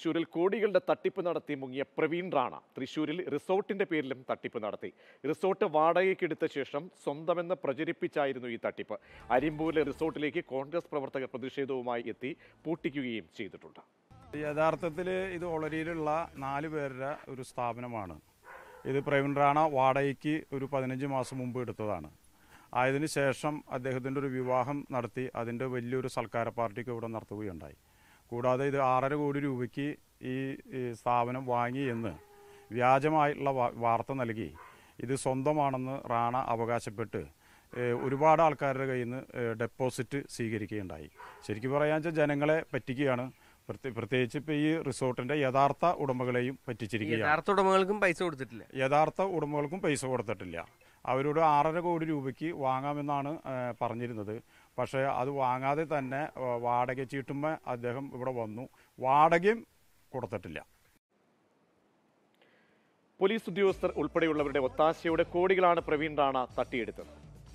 തൃശൂരിൽ കോടികളുടെ തട്ടിപ്പ് നടത്തി മുങ്ങിയ പ്രവീൺ റാണ തൃശൂരിൽ റിസോർട്ടിന്റെ പേരിലും തട്ടിപ്പ് നടത്തി റിസോർട്ട് വാടകയ്ക്കെടുത്ത ശേഷം സ്വന്തമെന്ന് പ്രചരിപ്പിച്ചായിരുന്നു ഈ തട്ടിപ്പ് അരിമ്പൂരിലെ റിസോർട്ടിലേക്ക് കോൺഗ്രസ് പ്രവർത്തകർ പ്രതിഷേധവുമായി എത്തി പൂട്ടിക്കുകയും ചെയ്തിട്ടുണ്ട് യഥാർത്ഥത്തിൽ ഇത് ഒളരിയിലുള്ള നാല് പേരുടെ ഒരു സ്ഥാപനമാണ് ഇത് പ്രവീൺ റാണ വാടകയ്ക്ക് ഒരു പതിനഞ്ച് മാസം മുമ്പ് എടുത്തതാണ് ആയതിനു ശേഷം അദ്ദേഹത്തിൻ്റെ ഒരു വിവാഹം നടത്തി അതിൻ്റെ വലിയൊരു സൽക്കാര പാർട്ടിക്ക് ഇവിടെ നടത്തുകയുണ്ടായി കൂടാതെ ഇത് ആറര കോടി രൂപയ്ക്ക് ഈ ഈ സ്ഥാപനം വാങ്ങി എന്ന് വ്യാജമായിട്ടുള്ള വാ- വാർത്ത നൽകി ഇത് സ്വന്തമാണെന്ന് റാണ അവകാശപ്പെട്ട് ഏഹ് ഒരുപാട് ആൾക്കാരുടെ കയ്യിൽ നിന്ന് ഏഹ് ഡെപ്പോസിറ്റ് സ്വീകരിക്കുകയുണ്ടായി ശരിക്കും പറയാൻ വെച്ചാൽ ജനങ്ങളെ പറ്റിക്കുകയാണ് പ്രത്യേക പ്രത്യേകിച്ച് ഇപ്പോൾ ഈ റിസോർട്ടിൻ്റെ യഥാർത്ഥ ഉടമകളെയും പറ്റിച്ചിരിക്കുകയാണ് യഥാർത്ഥ ഉടമകൾക്കും പൈസ കൊടുത്തിട്ടില്ല യഥാർത്ഥ ഉടമകൾക്കും പൈസ കൊടുത്തിട്ടില്ല അവരോട് ആറര കോടി രൂപയ്ക്ക് വാങ്ങാമെന്നാണ് ഏഹ്, പറഞ്ഞിരുന്നത് പക്ഷേ അത് വാങ്ങാതെ തന്നെ ഏഹ്, വാടക ചീട്ടുമ്മ അദ്ദേഹം ഇവിടെ വന്നു വാടകയും കൊടുത്തിട്ടില്ല പോലീസ് ഉദ്യോഗസ്ഥർ ഉൾപ്പെടെയുള്ളവരുടെ ഒത്താശയോടെ കോടികളാണ് പ്രവീൺ റാണ തട്ടിയെടുത്തത്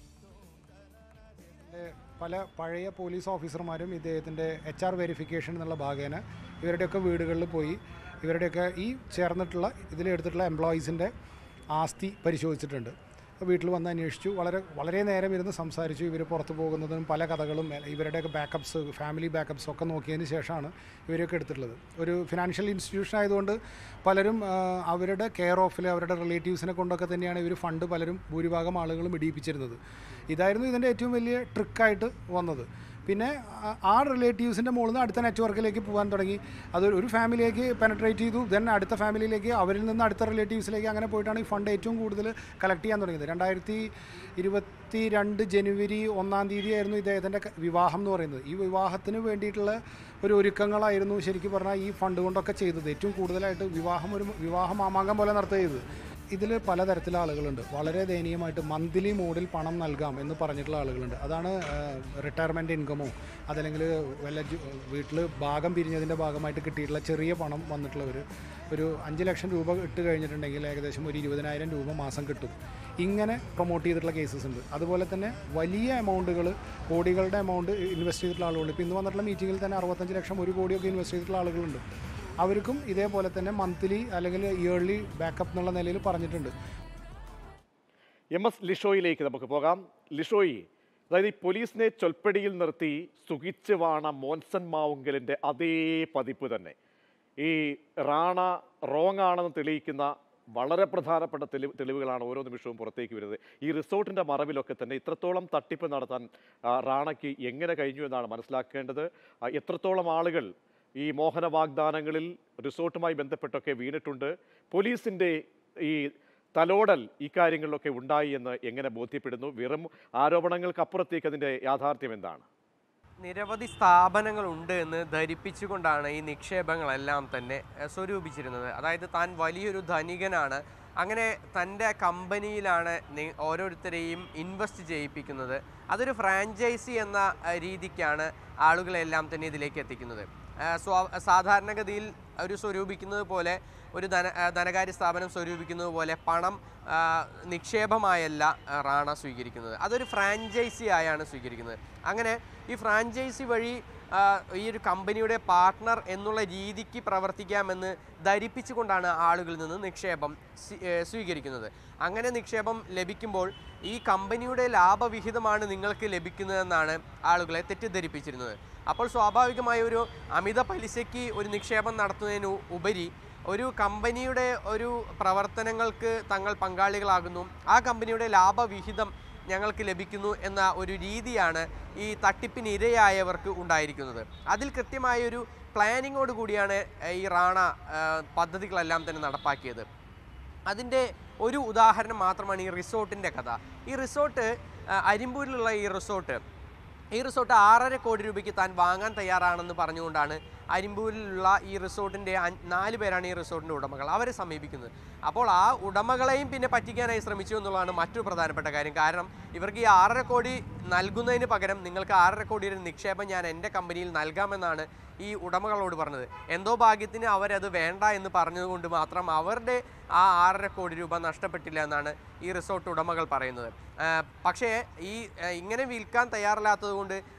ഇതിൻ്റെ പല പഴയ പോലീസ് ഓഫീസർമാരും ഇദ്ദേഹത്തിൻ്റെ എച്ച് ആർ വെരിഫിക്കേഷൻ എന്നുള്ള ഭാഗേന ഇവരുടെയൊക്കെ വീടുകളിൽ പോയി ഇവരുടെയൊക്കെ ഈ ചേർന്നിട്ടുള്ള ഇതിലെടുത്തിട്ടുള്ള എംപ്ലോയീസിൻ്റെ ആസ്തി പരിശോധിച്ചിട്ടുണ്ട് അപ്പോൾ വീട്ടിൽ വന്ന് അന്വേഷിച്ചു വളരെ വളരെ നേരം ഇരുന്ന് സംസാരിച്ചു ഇവർ പുറത്ത് പോകുന്നതും പല കഥകളും ഇവരുടെയൊക്കെ ബാക്കപ്സ് ഫാമിലി ബാക്കപ്സ് ഒക്കെ നോക്കിയതിന് ശേഷമാണ് ഇവരൊക്കെ എടുത്തിട്ടുള്ളത് ഒരു ഫിനാൻഷ്യൽ ഇൻസ്റ്റിറ്റ്യൂഷൻ ആയതുകൊണ്ട് പലരും ആ, അവരുടെ കെയർ ഓഫിൽ അവരുടെ റിലേറ്റീവ്സിനെ കൊണ്ടൊക്കെ തന്നെയാണ് ഇവർ ഫണ്ട് പലരും ഭൂരിഭാഗം ആളുകളും ഇടിയിപ്പിച്ചിരുന്നത് ഇതായിരുന്നു ഇതിൻ്റെ ഏറ്റവും വലിയ ട്രിക്കായിട്ട് വന്നത് പിന്നെ ആ- ആ റിലേറ്റീവ്സിൻ്റെ മുകളിൽ നിന്ന് അടുത്ത നെറ്റ്വർക്കിലേക്ക് പോകാൻ തുടങ്ങി അത് ഒരു ഫാമിലിയിലേക്ക് പെനട്രേറ്റ് ചെയ്തു ദെൻ അടുത്ത ഫാമിലിയിലേക്ക് അവരിൽ നിന്ന് അടുത്ത റിലേറ്റീവ്സിലേക്ക് അങ്ങനെ പോയിട്ടാണ് ഈ ഫണ്ട് ഏറ്റവും കൂടുതൽ കളക്ട് ചെയ്യാൻ തുടങ്ങിയത് രണ്ടായിരത്തി ഇരുപത്തി രണ്ട് ജനുവരി ഒന്നാം തീയതി ആയിരുന്നു ഇദ്ദേഹത്തിൻ്റെ ക- വിവാഹം എന്ന് പറയുന്നത് ഈ വിവാഹത്തിന് വേണ്ടിയിട്ടുള്ള ഒരു ഒരുക്കങ്ങളായിരുന്നു ശരിക്കും പറഞ്ഞാൽ ഈ ഫണ്ട് കൊണ്ടൊക്കെ ചെയ്തത് ഏറ്റവും കൂടുതലായിട്ട് വിവാഹം ഒരു വിവാഹ മാമാങ്കം പോലെ നടത്തുക ചെയ്തത് ഇതിൽ പലതരത്തിലെ ആളുകളുണ്ട് വളരെ ദയനീയമായിട്ട് മന്ത്ലി മോഡിൽ പണം നൽകാം എന്ന് പറഞ്ഞിട്ടുള്ള ആളുകളുണ്ട് അതാണ് റിട്ടയർമെൻറ്റ് ഇൻകമോ അതല്ലെങ്കിൽ വല്ല വീട്ടിൽ ഭാഗം പിരിഞ്ഞതിൻ്റെ ഭാഗമായിട്ട് കിട്ടിയിട്ടുള്ള ചെറിയ പണം വന്നിട്ടുള്ളവർ ഒരു അഞ്ച് ലക്ഷം രൂപ ഇട്ട് കഴിഞ്ഞിട്ടുണ്ടെങ്കിൽ ഏകദേശം ഒരു ഇരുപതിനായിരം രൂപ മാസം കിട്ടും ഇങ്ങനെ പ്രൊമോട്ട് ചെയ്തിട്ടുള്ള കേസസ് ഉണ്ട് അതുപോലെ തന്നെ വലിയ എമൗണ്ടുകൾ കോടികളുടെ എമൗണ്ട് ഇൻവെസ്റ്റ് ചെയ്തിട്ടുള്ള ആളുകളുണ്ട് ഇപ്പോൾ ഇന്ന് വന്നിട്ടുള്ള മീറ്റിങ്ങിൽ തന്നെ അറുപത്തഞ്ച് ലക്ഷം ഒരു കോടിയൊക്കെ ഇൻവെസ്റ്റ് ചെയ്തിട്ടുള്ള ആളുകളുണ്ട് അവർക്കും ഇതേപോലെ തന്നെ മന്ത്ലി അല്ലെങ്കിൽ ഇയർലി ബാക്കപ്പ് എന്നുള്ള നിലയിൽ പറഞ്ഞിട്ടുണ്ട് എം എസ് ലിഷോയിലേക്ക് നമുക്ക് പോകാം ലിഷോയി അതായത് ഈ പോലീസിനെ ചൊൽപ്പടിയിൽ നിർത്തി സുഖിച്ച് വാണ മോൻസൺ മാവുങ്കലിന്റെ അതേ പതിപ്പ് തന്നെ ഈ റാണ റോങ് ആണെന്ന് തെളിയിക്കുന്ന വളരെ പ്രധാനപ്പെട്ട തെളിവ് തെളിവുകളാണ് ഓരോ നിമിഷവും പുറത്തേക്ക് വരുന്നത് ഈ റിസോർട്ടിന്റെ മറവിലൊക്കെ തന്നെ ഇത്രത്തോളം തട്ടിപ്പ് നടത്താൻ ആ, റാണയ്ക്ക് എങ്ങനെ കഴിഞ്ഞു എന്നാണ് മനസ്സിലാക്കേണ്ടത് ആ, എത്രത്തോളം ആളുകൾ ഈ മോഹന വാഗ്ദാനങ്ങളിൽ റിസോർട്ടുമായി ബന്ധപ്പെട്ടൊക്കെ വീണിട്ടുണ്ട് പോലീസിന്റെ ഈ തലോടൽ ഇക്കാര്യങ്ങളിലൊക്കെ ഉണ്ടായി എന്ന് എങ്ങനെ ബോധ്യപ്പെടുന്നു വെറും ആരോപണങ്ങൾക്കപ്പുറത്തേക്ക് അതിന്റെ യാഥാർത്ഥ്യം എന്താണ് നിരവധി സ്ഥാപനങ്ങൾ ഉണ്ട് എന്ന് ധരിപ്പിച്ചുകൊണ്ടാണ് ഈ നിക്ഷേപങ്ങളെല്ലാം തന്നെ എഹ്, സ്വരൂപിച്ചിരുന്നത് അതായത് താൻ വലിയൊരു ധനികനാണ് അങ്ങനെ തൻ്റെ കമ്പനിയിലാണ് നി- ഓരോരുത്തരെയും ഇൻവെസ്റ്റ് ചെയ്യിപ്പിക്കുന്നത് അതൊരു ഫ്രാഞ്ചൈസി എന്ന അഹ്, രീതിക്കാണ് ആളുകളെല്ലാം തന്നെ ഇതിലേക്ക് എത്തിക്കുന്നത് ആഹ് സ്വാ- സാധാരണഗതിയിൽ ഒരു സ്വരൂപിക്കുന്നത് പോലെ ഒരു ധന ആഹ് ധനകാര്യ സ്ഥാപനം സ്വരൂപിക്കുന്നത് പോലെ പണം ആഹ് നിക്ഷേപമായല്ല ആഹ് റാണ സ്വീകരിക്കുന്നത് അതൊരു ഫ്രാഞ്ചൈസി ആയാണ് സ്വീകരിക്കുന്നത് അങ്ങനെ ഈ ഫ്രാഞ്ചൈസി വഴി ആഹ് ഈ ഒരു കമ്പനിയുടെ പാർട്ട്ണർ എന്നുള്ള രീതിക്ക് പ്രവർത്തിക്കാമെന്ന് ധരിപ്പിച്ചുകൊണ്ടാണ് ആളുകളിൽ നിന്ന് നിക്ഷേപം സ്വീ- ഏഹ് സ്വീകരിക്കുന്നത് അങ്ങനെ നിക്ഷേപം ലഭിക്കുമ്പോൾ ഈ കമ്പനിയുടെ ലാഭവിഹിതമാണ് നിങ്ങൾക്ക് ലഭിക്കുന്നതെന്നാണ് ആളുകളെ തെറ്റിദ്ധരിപ്പിച്ചിരുന്നത് അപ്പോൾ സ്വാഭാവികമായ ഒരു അമിത പലിശയ്ക്ക് ഒരു നിക്ഷേപം നടത്തുന്നതിന് ഉപരി ഒരു കമ്പനിയുടെ ഒരു പ്രവർത്തനങ്ങൾക്ക് തങ്ങൾ പങ്കാളികളാകുന്നു ആ കമ്പനിയുടെ ലാഭവിഹിതം ഞങ്ങൾക്ക് ലഭിക്കുന്നു എന്ന ഒരു രീതിയാണ് ഈ തട്ടിപ്പിന് ഇരയായവർക്ക് ഉണ്ടായിരിക്കുന്നത് അതിൽ കൃത്യമായൊരു പ്ലാനിങ്ങോട് കൂടിയാണ് ഏഹ്, ഈ റാണ ഏഹ്, പദ്ധതികളെല്ലാം തന്നെ നടപ്പാക്കിയത് അതിൻ്റെ ഒരു ഉദാഹരണം മാത്രമാണ് ഈ റിസോർട്ടിൻ്റെ കഥ ഈ റിസോർട്ട് ആ, അരിമ്പൂരിലുള്ള ഈ റിസോർട്ട് ഈ റിസോർട്ട് ആറര കോടി രൂപയ്ക്ക് താൻ വാങ്ങാൻ തയ്യാറാണെന്ന് പറഞ്ഞുകൊണ്ടാണ് അരിമ്പൂരിലുള്ള ഈ റിസോർട്ടിൻ്റെ അഞ്ച്- നാല് പേരാണ് ഈ റിസോർട്ടിൻ്റെ ഉടമകൾ അവരെ സമീപിക്കുന്നത് അപ്പോൾ ആ ഉടമകളെയും പിന്നെ പറ്റിക്കാനായി ശ്രമിച്ചു എന്നുള്ളതാണ് മറ്റൊരു പ്രധാനപ്പെട്ട കാര്യം കാരണം ഇവർക്ക് ഈ ആറര കോടി നൽകുന്നതിന് പകരം നിങ്ങൾക്ക് ആറര കോടിയുടെ നിക്ഷേപം ഞാൻ എൻ്റെ കമ്പനിയിൽ നൽകാമെന്നാണ് ഈ ഉടമകളോട് പറഞ്ഞത് എന്തോ ഭാഗ്യത്തിന് അവരത് വേണ്ട എന്ന് പറഞ്ഞതുകൊണ്ട് മാത്രം അവരുടെ ആ ആറര കോടി രൂപ നഷ്ടപ്പെട്ടില്ല എന്നാണ് ഈ റിസോർട്ട് ഉടമകൾ പറയുന്നത് ആ, പക്ഷേ ഈ ആ, ഇങ്ങനെ വിൽക്കാൻ തയ്യാറില്ലാത്തത് കൊണ്ട്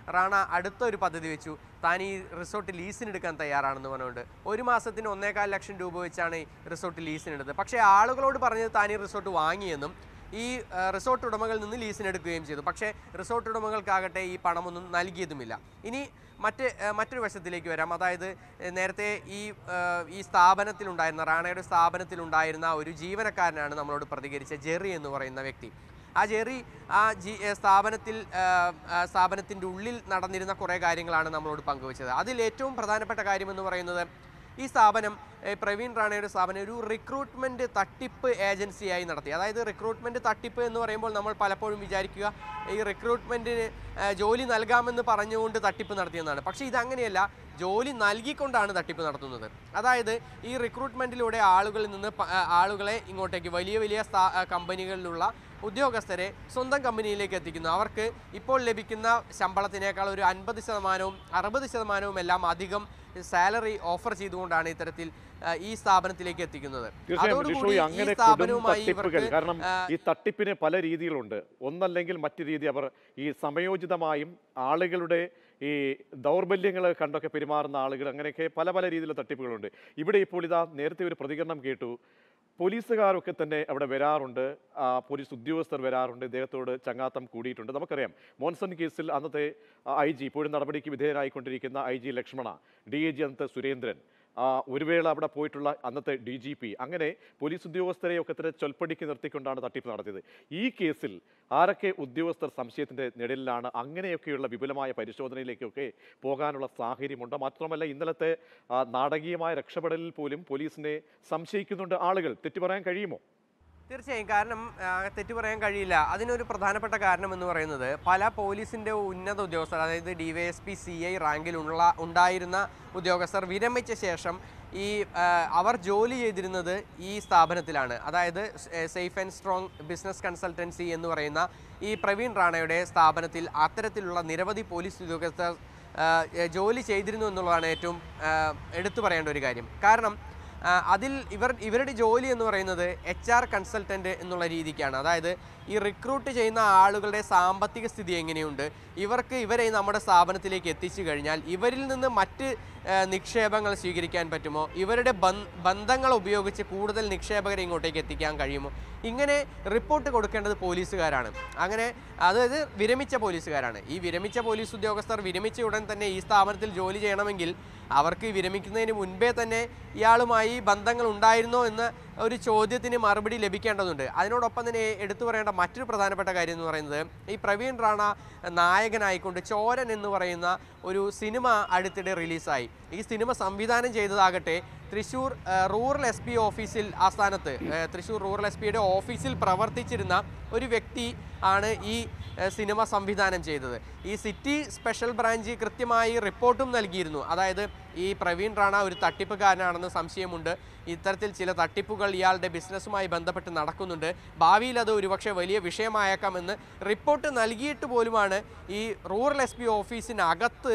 റാണ അടുത്ത ഒരു പദ്ധതി വെച്ചു താൻ ഈ റിസോർട്ട് ലീസിനെടുക്കാൻ തയ്യാറാണെന്ന് പറഞ്ഞുകൊണ്ട് ഒരു മാസത്തിന് ഒന്നേകാൽ ലക്ഷം രൂപ വെച്ചാണ് ഈ റിസോർട്ട് ലീസിനെടുത്തത് പക്ഷേ ആളുകളോട് പറഞ്ഞത് താൻ ഈ റിസോർട്ട് വാങ്ങിയെന്നും ഈ ആ, റിസോർട്ട് ഉടമകളിൽ നിന്ന് ലീസിനെടുക്കുകയും ചെയ്തു പക്ഷേ റിസോർട്ട് ഉടമകൾക്കാകട്ടെ ഈ പണമൊന്നും നൽകിയതുമില്ല ഇനി മറ്റ് ആ, മറ്റൊരു വശത്തിലേക്ക് വരാം അതായത് ഏ, നേരത്തെ ഈ ആ, ഈ സ്ഥാപനത്തിലുണ്ടായിരുന്ന റാണയുടെ സ്ഥാപനത്തിലുണ്ടായിരുന്ന ഒരു ജീവനക്കാരനാണ് നമ്മളോട് പ്രതികരിച്ച ജെറി എന്ന് പറയുന്ന വ്യക്തി ആ ജെറി ആ ജി ഏ, സ്ഥാപനത്തിൽ ആ, ആ, സ്ഥാപനത്തിൻ്റെ ഉള്ളിൽ നടന്നിരുന്ന കുറേ കാര്യങ്ങളാണ് നമ്മളോട് പങ്കുവച്ചത് അതിൽ ഏറ്റവും പ്രധാനപ്പെട്ട കാര്യം എന്ന് പറയുന്നത് ഈ സ്ഥാപനം ഏ, പ്രവീൺ റാണയുടെ സ്ഥാപനം ഒരു റിക്രൂട്ട്മെന്റ് തട്ടിപ്പ് ഏജൻസിയായി നടത്തി അതായത് റിക്രൂട്ട്മെന്റ് തട്ടിപ്പ് എന്ന് പറയുമ്പോൾ നമ്മൾ പലപ്പോഴും വിചാരിക്കുക ഈ റിക്രൂട്ട്മെന്റിന് ഏ, ജോലി നൽകാമെന്ന് പറഞ്ഞുകൊണ്ട് തട്ടിപ്പ് നടത്തിയെന്നാണ് പക്ഷേ ഇതങ്ങനെയല്ല ജോലി നൽകിക്കൊണ്ടാണ് തട്ടിപ്പ് നടത്തുന്നത് അതായത് ഈ റിക്രൂട്ട്മെന്റിലൂടെ ആളുകളിൽ നിന്ന് പ- ആ, ആളുകളെ ഇങ്ങോട്ടേക്ക് വലിയ വലിയ സ്ഥാ- ആ, കമ്പനികളിലുള്ള ഉദ്യോഗസ്ഥരെ സ്വന്തം കമ്പനിയിലേക്ക് എത്തിക്കുന്നു അവർക്ക് ഇപ്പോൾ ലഭിക്കുന്ന ശമ്പളത്തിനേക്കാൾ ഒരു അൻപത് ശതമാനവും അറുപത് ശതമാനവും എല്ലാം അധികം സാലറി ഓഫർ ചെയ്തുകൊണ്ടാണ് ഇത്തരത്തിൽ ആ, ഈ സ്ഥാപനത്തിലേക്ക് എത്തിക്കുന്നത് തീർച്ചയായും അതോടുകൂടി ലിഷോയ് ഈ അങ്ങനെ കൊടും സ്ഥാപനവുമായി തട്ടിപ്പുകൾ ഇവർക്ക് കാരണം ആ, ഈ തട്ടിപ്പിന് പല രീതികളുണ്ട് ഒന്നല്ലെങ്കിൽ മറ്റു രീതി അവർ ഈ സമയോചിതമായും ആളുകളുടെ ഈ ദൗർബല്യങ്ങൾ കണ്ടൊക്കെ പെരുമാറുന്ന ആളുകൾ അങ്ങനെയൊക്കെ പല പല രീതിയിലുള്ള തട്ടിപ്പുകളുണ്ട് ഇവിടെ ഇപ്പോൾ ഇതാ നേരത്തെ ഒരു പ്രതികരണം കേട്ടു പോലീസുകാരൊക്കെ തന്നെ അവിടെ വരാറുണ്ട് ആ, പോലീസ് ഉദ്യോഗസ്ഥർ വരാറുണ്ട് ഇദ്ദേഹത്തോട് ചങ്ങാത്തം കൂടിയിട്ടുണ്ട് നമുക്കറിയാം മോൻസൺ കേസിൽ അന്നത്തെ ഐ ജി ഇപ്പോഴും നടപടിക്ക് വിധേയനായിക്കൊണ്ടിരിക്കുന്ന I G Lakshmana D I G അന്നത്തെ സുരേന്ദ്രൻ ആ, ഒരു വേള അവിടെ പോയിട്ടുള്ള അന്നത്തെ ഡി ജി പി അങ്ങനെ പോലീസ് ഉദ്യോഗസ്ഥരെയൊക്കെ തന്നെ ചൊൽപ്പടിക്ക് നിർത്തിക്കൊണ്ടാണ് തട്ടിപ്പ് നടത്തിയത് ഈ കേസിൽ ആരൊക്കെ ഉദ്യോഗസ്ഥർ സംശയത്തിന്റെ നിഴലിലാണ് അങ്ങനെയൊക്കെയുള്ള വിപുലമായ പരിശോധനയിലേക്കൊക്കെ പോകാനുള്ള സാഹചര്യമുണ്ട് മാത്രമല്ല ഇന്നലത്തെ ആ, നാടകീയമായ രക്ഷപ്പെടലിൽ പോലും പോലീസിനെ സംശയിക്കുന്നുണ്ട് ആളുകൾ തെറ്റു പറയാൻ കഴിയുമോ തീർച്ചയായും കാരണം ആ, തെറ്റു പറയാൻ കഴിയില്ല അതിനൊരു പ്രധാനപ്പെട്ട കാരണം എന്ന് പറയുന്നത് പല പോലീസിന്റെ ഉന്നത ഉദ്യോഗസ്ഥർ അതായത് D Y S P C I റാങ്കിലുള്ള ഉണ്ടായിരുന്ന ഉദ്യോഗസ്ഥർ വിരമിച്ച ശേഷം ഈ ആ, അവർ ജോലി ചെയ്തിരുന്നത് ഈ സ്ഥാപനത്തിലാണ് അതായത് safe and strong business consultancy എന്ന് പറയുന്ന ഈ പ്രവീൺ റാണയുടെ സ്ഥാപനത്തിൽ അത്തരത്തിലുള്ള നിരവധി പോലീസ് ഉദ്യോഗസ്ഥർ ആ, ജോലി ചെയ്തിരുന്നു എന്നുള്ളതാണ് ഏറ്റവും ആ, എടുത്തു പറയേണ്ട ഒരു കാര്യം കാരണം ആ, അതിൽ ഇവർ ഇവരുടെ ജോലി എന്ന് പറയുന്നത് എച്ച് ആർ കൺസൾട്ടൻ്റ് എന്നുള്ള രീതിക്കാണ് അതായത് ഈ റിക്രൂട്ട് ചെയ്യുന്ന ആളുകളുടെ സാമ്പത്തിക സ്ഥിതി എങ്ങനെയുണ്ട് ഇവർക്ക് ഇവരെ നമ്മുടെ സ്ഥാപനത്തിലേക്ക് എത്തിച്ചു കഴിഞ്ഞാൽ ഇവരിൽ നിന്ന് മറ്റ് ആ, നിക്ഷേപങ്ങൾ സ്വീകരിക്കാൻ പറ്റുമോ ഇവരുടെ ബന്ധ- ബന്ധങ്ങൾ ഉപയോഗിച്ച് കൂടുതൽ നിക്ഷേപകരെ ഇങ്ങോട്ടേക്ക് എത്തിക്കാൻ കഴിയുമോ ഇങ്ങനെ റിപ്പോർട്ട് കൊടുക്കേണ്ടത് പോലീസുകാരാണ് അങ്ങനെ അതായത് വിരമിച്ച പോലീസുകാരാണ് ഈ വിരമിച്ച പോലീസ് ഉദ്യോഗസ്ഥർ വിരമിച്ച ഉടൻ തന്നെ ഈ സ്ഥാപനത്തിൽ ജോലി ചെയ്യണമെങ്കിൽ അവർക്ക് വിരമിക്കുന്നതിന് മുൻപേ തന്നെ ഇയാളുമായി ബന്ധങ്ങൾ ഉണ്ടായിരുന്നോ എന്ന ഒരു ചോദ്യത്തിന് മറുപടി ലഭിക്കേണ്ടതുണ്ട് അതിനോടൊപ്പം തന്നെ എടുത്തു പറയേണ്ട മറ്റൊരു പ്രധാനപ്പെട്ട കാര്യം എന്ന് പറയുന്നത് ഈ പ്രവീൺ റാണ നായകനായിക്കൊണ്ട് ചോരൻ എന്ന് പറയുന്ന ഒരു സിനിമ അടുത്തിടെ റിലീസായി ഈ സിനിമ സംവിധാനം ചെയ്തതാകട്ടെ തൃശ്ശൂർ ആ, റൂറൽ എസ് പി ഓഫീസിൽ ആസ്ഥാനത്ത് ആ, തൃശ്ശൂർ റൂറൽ എസ് പിയുടെ ഓഫീസിൽ പ്രവർത്തിച്ചിരുന്ന ഒരു വ്യക്തി ആണ് ഈ ആ, സിനിമ സംവിധാനം ചെയ്തത് ഈ സിറ്റി സ്പെഷ്യൽ ബ്രാഞ്ച് കൃത്യമായി റിപ്പോർട്ടും നൽകിയിരുന്നു അതായത് ഈ പ്രവീൺ റാണ ഒരു തട്ടിപ്പുകാരനാണെന്ന് സംശയമുണ്ട് ഇത്തരത്തിൽ ചില തട്ടിപ്പുകൾ ഇയാളുടെ ബിസിനസ്സുമായി ബന്ധപ്പെട്ട് നടക്കുന്നുണ്ട് ഭാവിയിൽ അത് ഒരുപക്ഷെ വലിയ വിഷയമായേക്കാമെന്ന് റിപ്പോർട്ട് നൽകിയിട്ട് പോലുമാണ് ഈ റൂറൽ എസ് പി ഓഫീസിനകത്ത്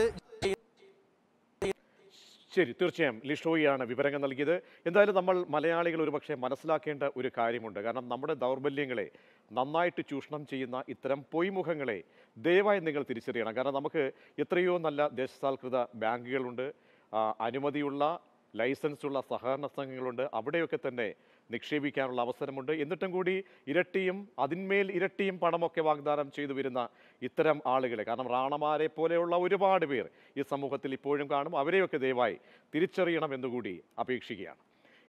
ശരി തീർച്ചയായും ലിഷോയാണ് വിവരങ്ങൾ നൽകിയത് എന്തായാലും നമ്മൾ മലയാളികൾ ഒരുപക്ഷെ മനസ്സിലാക്കേണ്ട ഒരു കാര്യമുണ്ട് കാരണം നമ്മുടെ ദൗർബല്യങ്ങളെ നന്നായിട്ട് ചൂഷണം ചെയ്യുന്ന ഇത്തരം പൊയ്മുഖങ്ങളെ ദയവായി നിങ്ങൾ തിരിച്ചറിയണം കാരണം നമുക്ക് എത്രയോ നല്ല ദേശസാൽകൃത ബാങ്കുകളുണ്ട് ആ, അനുമതിയുള്ള ലൈസൻസ് ഉള്ള സഹകരണ സംഘങ്ങളുണ്ട് അവിടെയൊക്കെ തന്നെ നിക്ഷേപിക്കാനുള്ള അവസരമുണ്ട് എന്നിട്ടും കൂടി ഇരട്ടിയും അതിന്മേൽ ഇരട്ടിയും പണമൊക്കെ വാഗ്ദാനം ചെയ്തു വരുന്ന ഇത്തരം ആളുകളെ കാരണം റാണമാരെ പോലെയുള്ള ഒരുപാട് പേർ ഈ സമൂഹത്തിൽ ഇപ്പോഴും കാണും അവരെയൊക്കെ ദയവായി തിരിച്ചറിയണം എന്നുകൂടി അപേക്ഷിക്കുകയാണ്